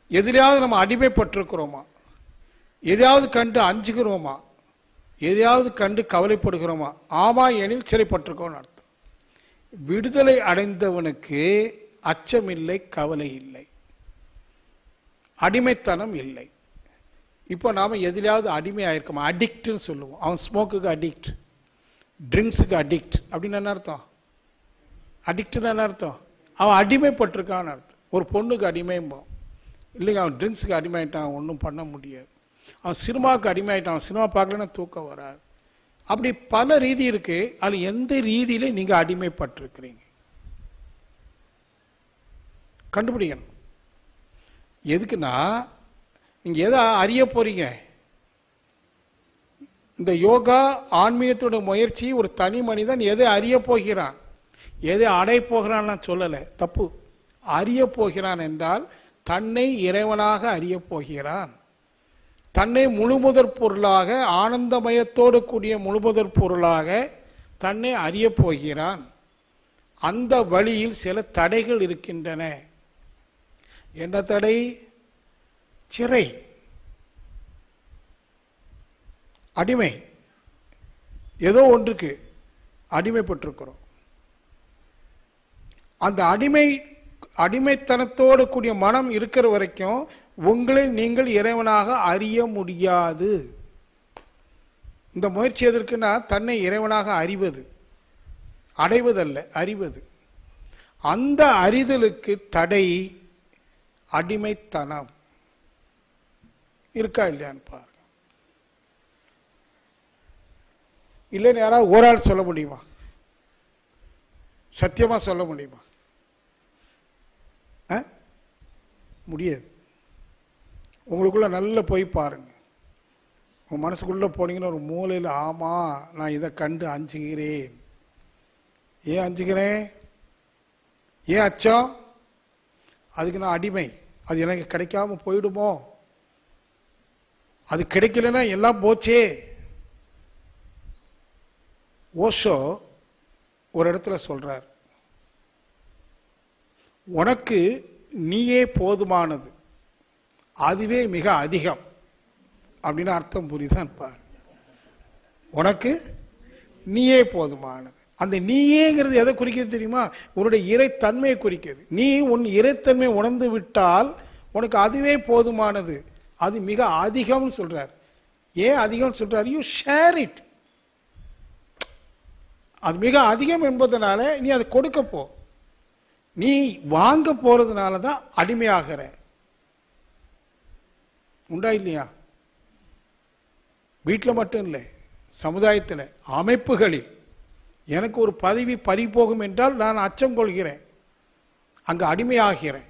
எதிலையாவது நம்ம அடிமைப்பட்டிருக்கிறோமா எதையாவது கண்டு அஞ்சுகிறோமா எதையாவது கண்டு கவலைப்படுகிறோமா ஆமா எனில் சிறைப்பட்டிருக்கோம்னு அர்த்தம் விடுதலை அடைந்தவனுக்கு அச்சமில்லை கவலை இல்லை அடிமைத்தனம் இல்லை இப்போ நாம எதிலாவது அடிமை ஆயிருக்கோமா அடிக்ட்னு சொல்லுவோம் அவன் ஸ்மோக்குக்கு அடிக்ட் ட்ரிங்க்ஸுக்கு அடிக்ட் அப்படின்னு என்ன அர்த்தம் அடிக்ட்னு என்ன அர்த்தம் அவன் அடிமைப்பட்டிருக்கான்னு அர்த்தம் ஒரு பொண்ணுக்கு அடிமைம்போம் இல்லைங்க அவன் ட்ரிங்க்ஸுக்கு அடிமையாயிட்டான் ஒன்றும் பண்ண முடியாது அவன் சினிமாவுக்கு அடிமையாயிட்டான் அவன் சினிமா பார்க்கலன்னா தூக்கம் வராது அப்படி பல ரீதி இருக்கு அது எந்த ரீதியில நீங்க அடிமைப்பட்டிருக்கிறீங்க கண்டுபிடிக்கணும் எதுக்குன்னா நீங்க எதை அறிய போறீங்க இந்த யோகா ஆன்மீகத்தோட முயற்சி ஒரு தனி மனிதன் எதை அறிய போகிறான் எதை அடைய போகிறான் நான் சொல்லலை தப்பு அறிய போகிறான் என்றால் தன்னை இறைவனாக அறிய போகிறான் தன்னை முழுமுதற் பொருளாக ஆனந்தமயத்தோடு கூடிய முழுமுதற் பொருளாக தன்னை அறிய போகிறான் அந்த வழியில் சில தடைகள் இருக்கின்றன என்ன தடை சிறை அடிமை ஏதோ ஒன்றுக்கு அடிமைப்பட்டிருக்கிறோம் அந்த அடிமை அடிமைத்தனத்தோடு கூடிய மனம் இருக்கிற வரைக்கும் உங்களை நீங்கள் இறைவனாக அறிய முடியாது இந்த முயற்சி எதற்குன்னா தன்னை இறைவனாக அறிவது அடைவதல்ல அறிவது அந்த அறிதலுக்கு தடை அடிமைத்தனம் இருக்கா இல்லையான்னு பாருங்க இல்லைன்னு யாராவது ஒரு ஆள் சொல்ல முடியுமா சத்தியமா சொல்ல முடியுமா ஆ? முடியாது உங்களுக்குள்ள நல்ல போய் பாருங்க உங்க மனசுக்குள்ள போனீங்கன்னா ஒரு மூலையில் ஆமா நான் இதை கண்டு அஞ்சுகிறேன் ஏன் அஞ்சுகிறேன் ஏன் அச்சம் அதுக்கு நான் அடிமை அது எனக்கு கிடைக்காம போயிடுமோ அது கிடைக்கலன்னா எல்லாம் போச்சே ஓஷோ ஒரு இடத்துல சொல்றார் உனக்கு நீயே போதுமானது அதுவே மிக அதிகம் அப்படின்னு அர்த்தம் புரிதான் பார் உனக்கு நீயே போதுமானது அந்த நீயேங்கிறது எதை குறிக்கிறது தெரியுமா உன்னுடைய இறைத்தன்மையை குறிக்கிறது நீ உன் இறைத்தன்மை உணர்ந்து விட்டால் உனக்கு அதுவே போதுமானது அது மிக அதிகம்னு சொல்றார் ஏன் அதிகம்னு சொல்றார் யூ ஷேர் இட் அது மிக அதிகம் என்பதனால நீ அதை கொடுக்க போ நீ வாங்க போறதுனால தான் அடிமையாகிற உண்டா இல்லையா வீட்டில் மட்டும் இல்லை சமுதாயத்தில் அமைப்புகளில் எனக்கு ஒரு பதவி பறிபோகும் என்றால் நான் அச்சம் கொள்கிறேன் அங்க அடிமையாகிறேன்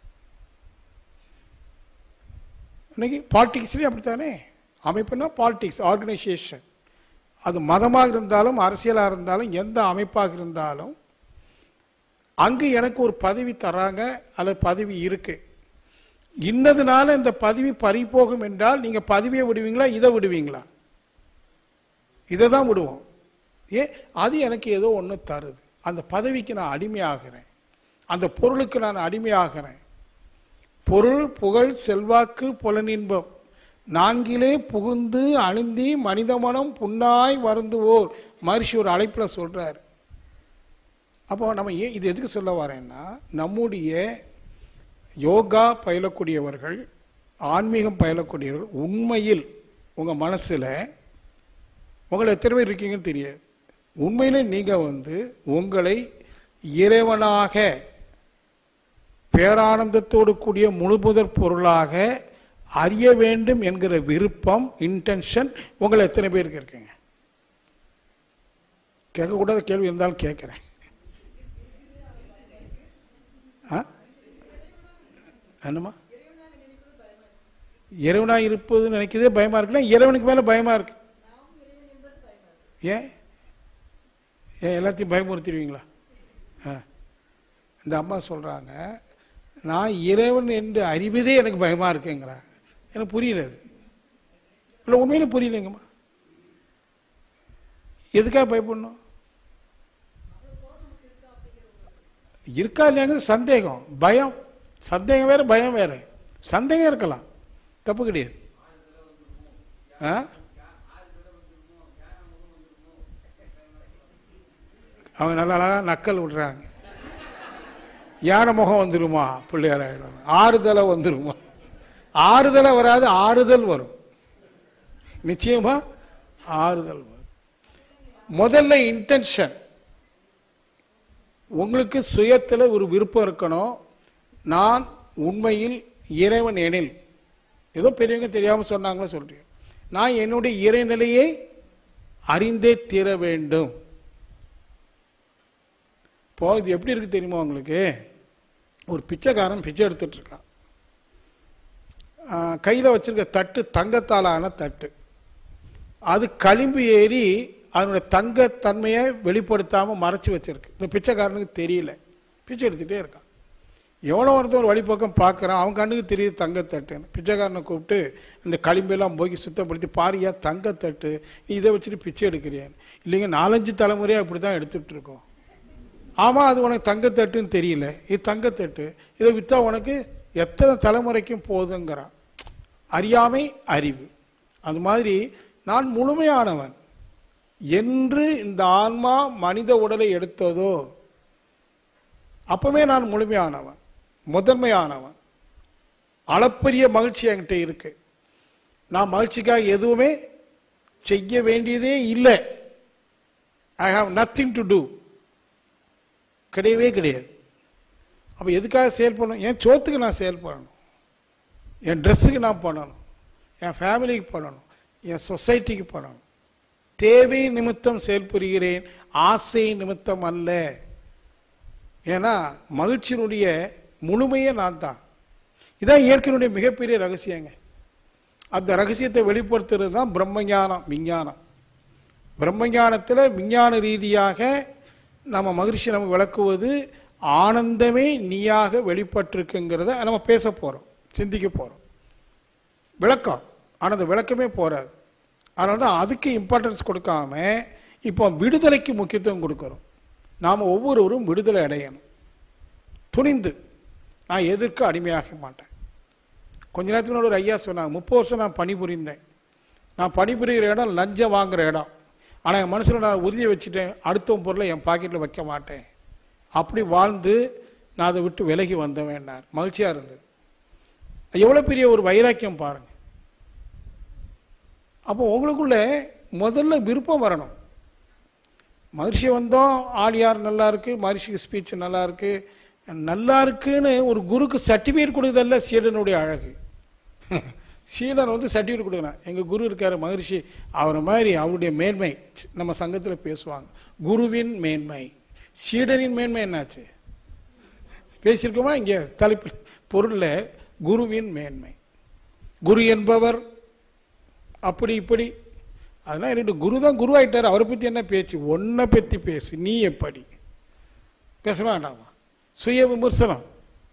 இன்னைக்கு பாலிடிக்ஸ்லேயும் அப்படித்தானே அமைப்புனா பாலிடிக்ஸ் ஆர்கனைசேஷன் அது மதமாக இருந்தாலும் அரசியலாக இருந்தாலும் எந்த அமைப்பாக இருந்தாலும் அங்கு எனக்கு ஒரு பதவி தராங்க அல்லது பதவி இருக்கு இன்னதுனால இந்த பதவி பறிபோகும் என்றால் நீங்க பதவியை விடுவீங்களா இதை விடுவீங்களா இதை தான் விடுவோம் ஏ அது எனக்கு ஏதோ ஒன்று தருது அந்த பதவிக்கு நான் அடிமையாகிறேன் அந்த பொருளுக்கு நான் அடிமையாகிறேன் பொருள் புகழ் செல்வாக்கு புலனின்பம் நான்கிலே புகுந்து அணிந்தி மனித மனம் புண்ணாய் வருந்துவோர் மகர்ஷி ஒரு அழைப்பில் சொல்றார் அப்போ நம்ம ஏன் இது எதுக்கு சொல்ல வரேன்னா நம்முடைய யோகா பயிலக்கூடியவர்கள் ஆன்மீகம் பயிலக்கூடியவர்கள் உண்மையில் உங்க மனசுல உங்களை எத்தனை பேர் இருக்கீங்கன்னு தெரியாது உண்மையிலே நீங்க வந்து உங்களை இறைவனாக பேரானந்தத்தோடு கூடிய முழுமுதற் பொருளாக அறிய வேண்டும் என்கிற விருப்பம் இன்டென்ஷன் உங்களை எத்தனை பேருக்கு இருக்குங்க கேட்கக்கூடாத கேள்வி இருந்தாலும் கேட்குறேன் ஆ என்னம்மா இறைவனா இருப்பது நினைக்கிறதே பயமா இருக்குன்னா இறைவனுக்கு மேல பயமா இருக்கு ஏன் ஏன் எல்லாத்தையும் பயமுறுத்திடுவீங்களா ஆ இந்த அம்மா சொல்றாங்க நான் இறைவன் என்று அறிவதே எனக்கு பயமா இருக்குங்கிறாங்க எனக்கு புரியல அது இல்லை உண்மையில புரியலைங்கம்மா எதுக்காக பயப்படணும் இருக்கா இல்லையாங்கிறது சந்தேகம் பயம் சந்தேகம் வேற பயம் வேற சந்தேகம் இருக்கலாம் தப்பு கிடையாது ஆ அவங்க நல்லா அழகா நக்கல் விடுறாங்க யானை முகம் வந்துருமா பிள்ளையார் ஆயிடும் ஆறுதலை வந்துருமா ஆறுதலை வராது ஆறுதல் வரும் நிச்சயமா ஆறுதல் வரும் முதல்ல இன்டென்ஷன் உங்களுக்கு சுயத்தில் ஒரு விருப்பம் இருக்கணும் நான் உண்மையில் இறைவன் எனில் ஏதோ பெரியவங்க தெரியாமல் சொன்னாங்களோ சொல்றேன் நான் என்னுடைய இறைநிலையை அறிந்தே தீர வேண்டும் இப்போ இது எப்படி இருக்கு தெரியுமா உங்களுக்கு ஒரு பிச்சைக்காரன் பிச்சை எடுத்துட்டு இருக்கான் கையில் வச்சிருக்க தட்டு தங்கத்தாலான தட்டு அது களிம்பு ஏறி அதனுடைய தங்கத்தன்மையை வெளிப்படுத்தாமல் மறைச்சி வச்சிருக்கு இந்த பிச்சைக்காரனுக்கு தெரியல பிச்சை எடுத்துகிட்டே இருக்கான் எவ்வளோ ஒருத்தர் ஒரு வழிப்பக்கம் பார்க்குறான் அவன் கண்ணுக்கு தெரியுது தங்கத்தட்டுன்னு பிச்சைக்காரனை கூப்பிட்டு இந்த களிம்பெல்லாம் போய் சுத்தப்படுத்தி பாரியா தங்கத்தட்டு நீ இதை வச்சுட்டு பிச்சை எடுக்கிறியான்னு இல்லைங்க நாலஞ்சு தலைமுறையாக இப்படி தான் எடுத்துகிட்டு இருக்கோம் ஆமாம் அது உனக்கு தங்கத்தட்டுன்னு தெரியல இது தங்கத்தட்டு இதை விற்றா உனக்கு எத்தனை தலைமுறைக்கும் போதுங்கிறான் அறியாமை அறிவு அது மாதிரி நான் முழுமையானவன் என்று இந்த ஆன்மா மனித உடலை எடுத்ததோ அப்பவே நான் முழுமையானவன் முதன்மையானவன் அளப்பரிய மகிழ்ச்சி என்கிட்ட இருக்கு நான் மகிழ்ச்சிக்காக எதுவுமே செய்ய வேண்டியதே இல்லை I have nothing to do கிடையவே கிடையாது அப்போ எதுக்காக சேல் பண்ணணும் என் சோத்துக்கு நான் சேல் பண்ணணும் என் ட்ரெஸ்ஸுக்கு நான் பண்ணணும் என் ஃபேமிலிக்கு பண்ணணும் என் சொசைட்டிக்கு பண்ணணும் தேவை நிமித்தம் செயல்புரிகிறேன் ஆசை நிமித்தம் அல்ல ஏன்னா மகிழ்ச்சியினுடைய முழுமையே நான் தான் இதான் இயற்கையினுடைய மிகப்பெரிய ரகசியங்க அந்த ரகசியத்தை வெளிப்படுத்துறது தான் பிரம்மஞானம் விஞ்ஞானம் பிரம்மஞானத்தில் விஞ்ஞான ரீதியாக நம்ம மகிழ்ச்சி நமக்கு விளக்குவது ஆனந்தமே நீயாக வெளிப்பட்டிருக்குங்கிறத நம்ம பேச போகிறோம் சிந்திக்க போகிறோம் விளக்கம் ஆனால் அந்த விளக்கமே போகாது அதனால தான் அதுக்கு இம்பார்ட்டன்ஸ் கொடுக்காம இப்போ விடுதலைக்கு முக்கியத்துவம் கொடுக்குறோம் நாம் ஒவ்வொருவரும் விடுதலை அடையணும் துணிந்து நான் எதற்கு அடிமையாக மாட்டேன் கொஞ்ச நேரத்துக்கு முன்னாடி ஒரு ஐயா சொன்னாங்க முப்பது வருஷம் நான் பணிபுரிந்தேன் நான் பணிபுரிகிற இடம் லஞ்சம் வாங்குற இடம் ஆனால் என் மனசில் நான் உறுதியை வச்சுட்டேன் அடுத்த பொருளை என் பாக்கெட்டில் வைக்க மாட்டேன் அப்படி வாழ்ந்து நான் அதை விட்டு விலகி வந்தவேன்னார் மகிழ்ச்சியாக இருந்தது எவ்வளோ பெரிய ஒரு வைராக்கியம் பாருங்க அப்போ உங்களுக்குள்ள முதல்ல விருப்பம் வரணும் மகிழ்ச்சி வந்தோம் ஆளியார் நல்லா இருக்கு மகிழ்ச்சிக்கு ஸ்பீச் நல்லா இருக்கு நல்லா இருக்குன்னு ஒரு குருக்கு சர்டிஃபிகேட் கொடுக்குறதல்ல சீடனுடைய அழகு சீடன் வந்து சர்டிஃபிகேட் கொடுக்குறான் எங்கள் குரு இருக்கார் மகிழ்ச்சி அவரை மாதிரி அவருடைய மேன்மை நம்ம சங்கத்தில் பேசுவாங்க குருவின் மேன்மை சீடனின் மேன்மை என்னாச்சு பேசியிருக்கோமா இங்கே தலைப்பு பொருளில் குருவின் மேன்மை குரு என்பவர் அப்படி இப்படி அதெல்லாம் ரெண்டு குரு தான் குருவாயிட்டார் அவரை பற்றி என்ன பேச்சு ஒன்றை பற்றி பேசு நீ எப்படி பேச வேண்டாமா சுய விமர்சனம்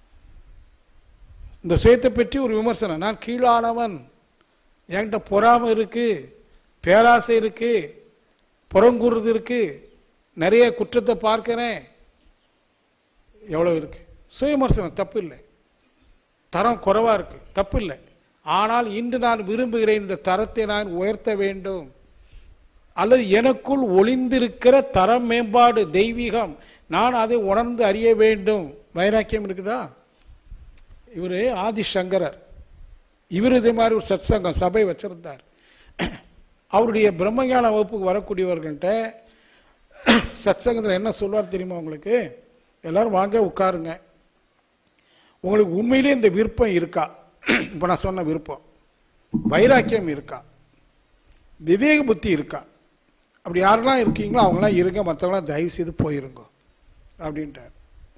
இந்த சுயத்தை பற்றி ஒரு விமர்சனம் நான் கீழானவன் என்கிட்ட பொறாமை இருக்கு பேராசை இருக்கு புறங்கூறுறது இருக்கு நிறைய குற்றத்தை பார்க்கிறேன் எவ்வளோ இருக்கு சுயவிமர்சனம் தப்பு இல்லை தரம் குறைவா இருக்கு தப்பு இல்லை ஆனால் இன்று நான் விரும்புகிறேன் இந்த தரத்தை நான் உயர்த்த வேண்டும் அல்லது எனக்குள் ஒளிந்திருக்கிற தரம் மேம்பாடு தெய்வீகம் நான் அதை உணர்ந்து அறிய வேண்டும் வைராக்கியம் இருக்குதா இவர் ஆதிசங்கரர் இவர் இதே மாதிரி ஒரு சத்சங்கம் சபை வச்சிருந்தார் அவருடைய பிரம்மஞான வகுப்புக்கு வரக்கூடியவர்கள்ட்ட சத்சங்கத்தில் என்ன சொல்வார் தெரியுமா உங்களுக்கு எல்லாரும் வாங்க உட்காருங்க உங்களுக்கு உண்மையிலே இந்த விருப்பம் இருக்கா இப்போ நான் சொன்ன விருப்பம் வைராக்கியம் இருக்கா விவேக புத்தி இருக்கா அப்படி யாரெல்லாம் இருக்கீங்களோ அவங்களாம் இருங்க மற்றவங்களாம் தயவு செய்து போயிருங்க அப்படின்ட்டார்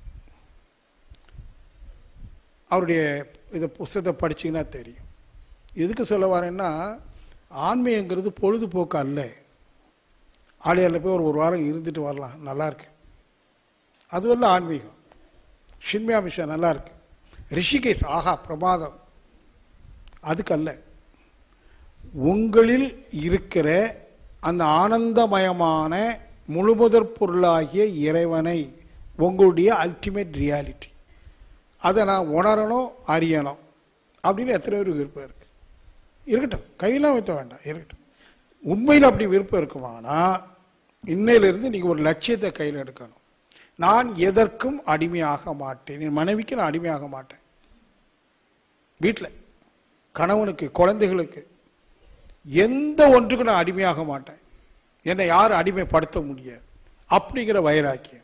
அவருடைய இதை புஸ்தகத்தை படிச்சீங்கன்னா தெரியும் எதுக்கு சொல்ல வரேன்னா ஆன்மீகங்கிறது பொழுதுபோக்கு அல்ல ஆலயாவில் போய் ஒரு ஒரு வாரம் இருந்துட்டு வரலாம் நல்லா இருக்கு அதுவல்ல ஆன்மீகம் ஷின்மியா மிஷா நல்லா இருக்கு ரிஷிகேஷ் ஆஹா பிரமாதம் அதுக்கு அல்ல உங்களில் இருக்கிற அந்த ஆனந்தமயமான முழுமுதற் பொருளாகிய இறைவனை உங்களுடைய அல்டிமேட் ரியாலிட்டி அதை நான் உணரணும் அறியணும் அப்படின்னு எத்தனை பேருக்கு விருப்பம் இருக்கு இருக்கட்டும் கையெல்லாம் வைத்த வேண்டாம் இருக்கட்டும் உண்மையில் அப்படி விருப்பம் இருக்குமானா இன்னையிலிருந்து நீங்க ஒரு லட்சியத்தை கையில் எடுக்கணும் நான் எதற்கும் அடிமையாக மாட்டேன் என் மனைவிக்கு நான் அடிமையாக மாட்டேன் வீட்டில் கணவனுக்கு குழந்தைகளுக்கு எந்த ஒன்றுக்கும் நான் அடிமையாக மாட்டேன் என்னை யாரும் அடிமைப்படுத்த முடியாது அப்படிங்கிற வைராக்கியம்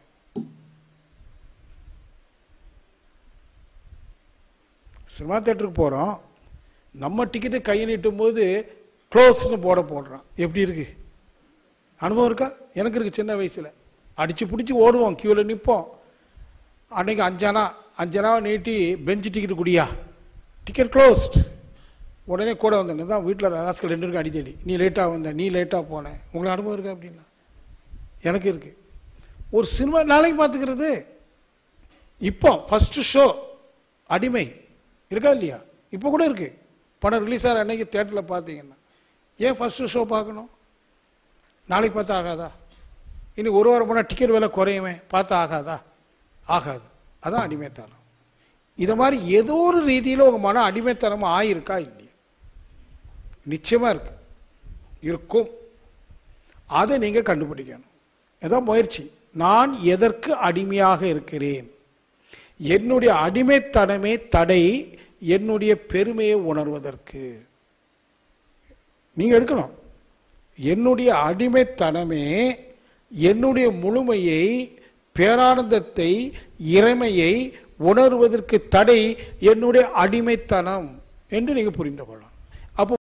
சினிமா தேட்டருக்கு போகிறோம் நம்ம டிக்கெட்டு கையை நீட்டும் போது க்ளோஸ்னு போட போடுறான் எப்படி இருக்கு அனுபவம் இருக்கா எனக்கு இருக்கு சின்ன வயசில் அடிச்சு பிடிச்சி ஓடுவோம் க்யூவில் நிற்போம் அன்னைக்கு அஞ்சானா அஞ்சனாவை நீட்டி பெஞ்சு டிக்கெட் குடியா டிக்கெட் க்ளோஸ்ட் உடனே கூட வந்தேன் தான் வீட்டில் ராஸ்கல் ரெண்டு பேருக்கு அடித்தடி நீ லேட்டாக வந்த நீ லேட்டாக போனேன் உங்களுக்கு அனுபவம் இருக்கா அப்படின்னா எனக்கு இருக்கு ஒரு சினிமா நாளைக்கு பார்த்துக்கிறது இப்போ ஃபர்ஸ்ட் ஷோ அடிமை இருக்கா இல்லையா இப்போ கூட இருக்கு படம் ரிலீஸ் ஆகிற அன்னைக்கு தேட்டரில் பார்த்தீங்கன்னா ஏன் ஃபர்ஸ்ட் ஷோ பார்க்கணும் நாளைக்கு பார்த்தா ஆகாதா இனி ஒரு வாரம் போனால் டிக்கெட் விலை குறையுமே பார்த்தா ஆகாதா ஆகாது அதான் அடிமைத்தனம் இதை மாதிரி ஏதோ ஒரு ரீதியில் உங்கள் மன அடிமைத்தனம் ஆயிருக்கா இல்லையா நிச்சயமாக இருக்கு இருக்கும் அதை நீங்கள் கண்டுபிடிக்கணும் ஏதோ முயற்சி நான் எதற்கு அடிமையாக இருக்கிறேன் என்னுடைய அடிமைத்தனமே தடை என்னுடைய பெருமையை உணர்வதற்கு நீங்க எடுக்கணும் என்னுடைய அடிமைத்தனமே என்னுடைய முழுமையை பேரானந்தத்தை இறைமையை உணர்வதற்கு தடை என்னுடைய அடிமைத்தனம் என்று நீங்க புரிந்து கொள்ளலாம்